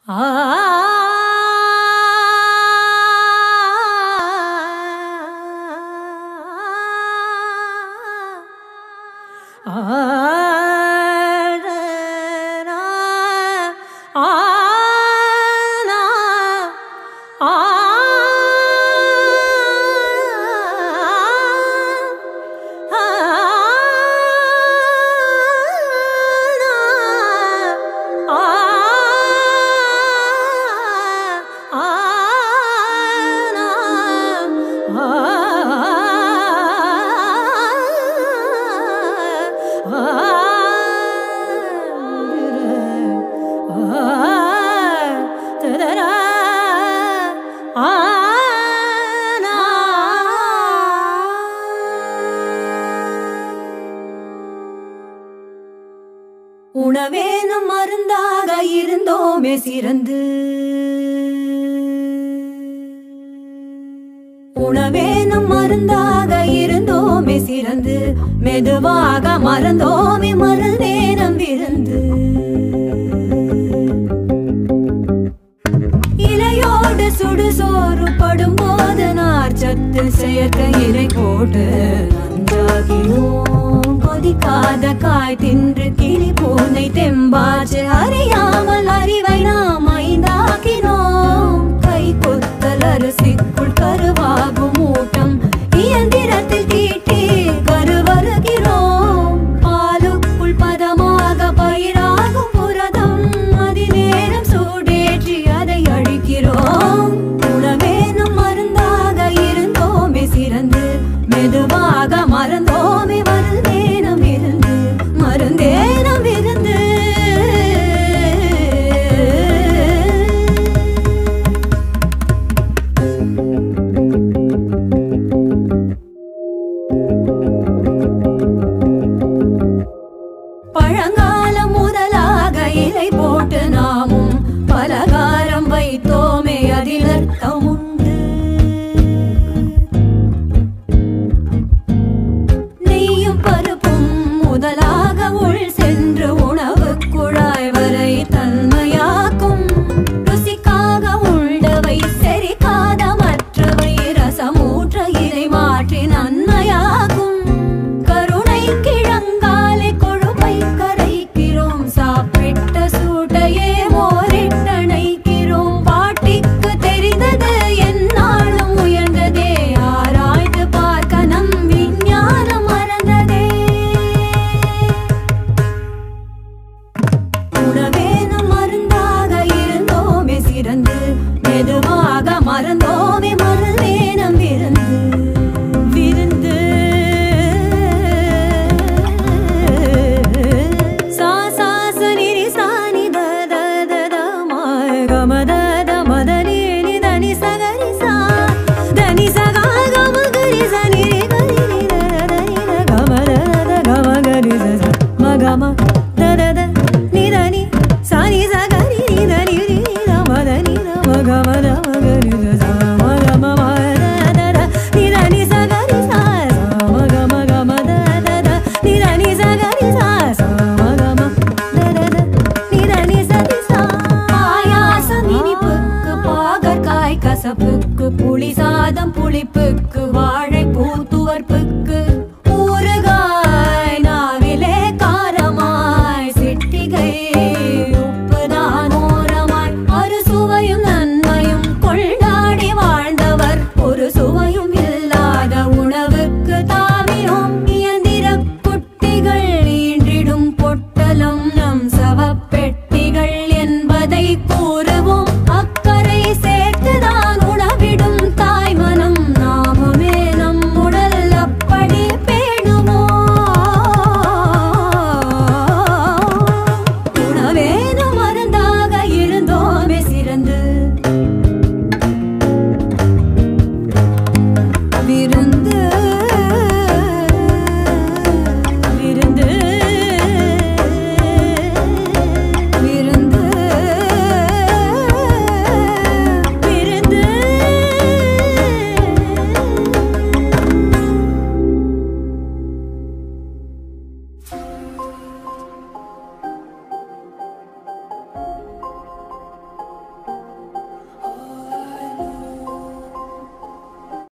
உணவேனும் மருந்தாக இருந்தோமே சிறந்து உணவேனும் மருந்தாக இருந்தோமே சிறந்து மெதுவாக மறந்தோமே மருந்தேனம் விருந்து இலையோடு சுடுசோறு படும்போது நார்ச்சத்து செயற்கை இலை போட்டு நஞ்சாகினோம் கொதிக்காத காய் தின்று கிளி பூனை தெம்பாச்சு அறியாமல் அறிவை நாம் ஐந்தாக்கினோம் கை கொத்தல் அரிசிக்குள் கருவாகும் ஊட்டம் இயந்திரத்தில் தீட்டி கருவருகிறோம் பாலுக்குள் பதமாக பயிராகும் புரதம் அதிநேரம் சூடேற்றி அதை அழிக்கிறோம் உணவேனும் மருந்தாக இருந்தோமே சிறந்து மெதுவாக மறந்தோமே மருந்தேனம் இருந்து மருந்தேனம் இருந்து பழங்காலம் முதலாக இலை போட்டு நாமும் பலகாரம் வைத்தோமே அதில் அர்த்தம் உண்டு நெய்யும் பருப்பும் முதலாக உள் சென்று உணவு குழாய் வரை தன்மையாக்கும் ருசிக்காக உள்ளவை செரிக்காத மற்றவை ரசமூற்ற இதை மாற்றி நன்மையாகும் கருணை கிழங்காலை கொழுப்பை கரைக்கிறோம் சாப்பிட்ட சூட்டையே மோரிட்டணைக்கிறோம் பாட்டிக்கு தெரிந்தது என்னாலும் உயர்ந்ததே ஆராய்ந்து பார்க்க நம் விஞ்ஞானம் மறந்ததே உணவேனும் மருந்தாக இருந்தோமே சிறந்து மெதுவாக மறந்தோமே மருந்தேனம் விருந்து விருந்து சா சா ச நி ரி சா நி த த த த ம க ம த த ம த நி நி த நி ச க ரி சா த நி ச க க ம க ரி ச நி ரி க ரி நி த த த நி த க ம த த க ம க ரி ச ச ம க ம த த த நி த நி சா நி ச க ரி நி த நி ரி நி த ம த நி த ம க ம த ம க ரி ச ச ம க ம ம த த த நி த நி ச க ரி ச ச ம க ம க ம த த த நி த நி ச க ரி ச ச ம க ம த த த நி த நி ச ரி ச பாயாசம் இனிப்புக்கு பாகற்காய் கசப்புக்கு புளி சாதம் புளிப்புக்கு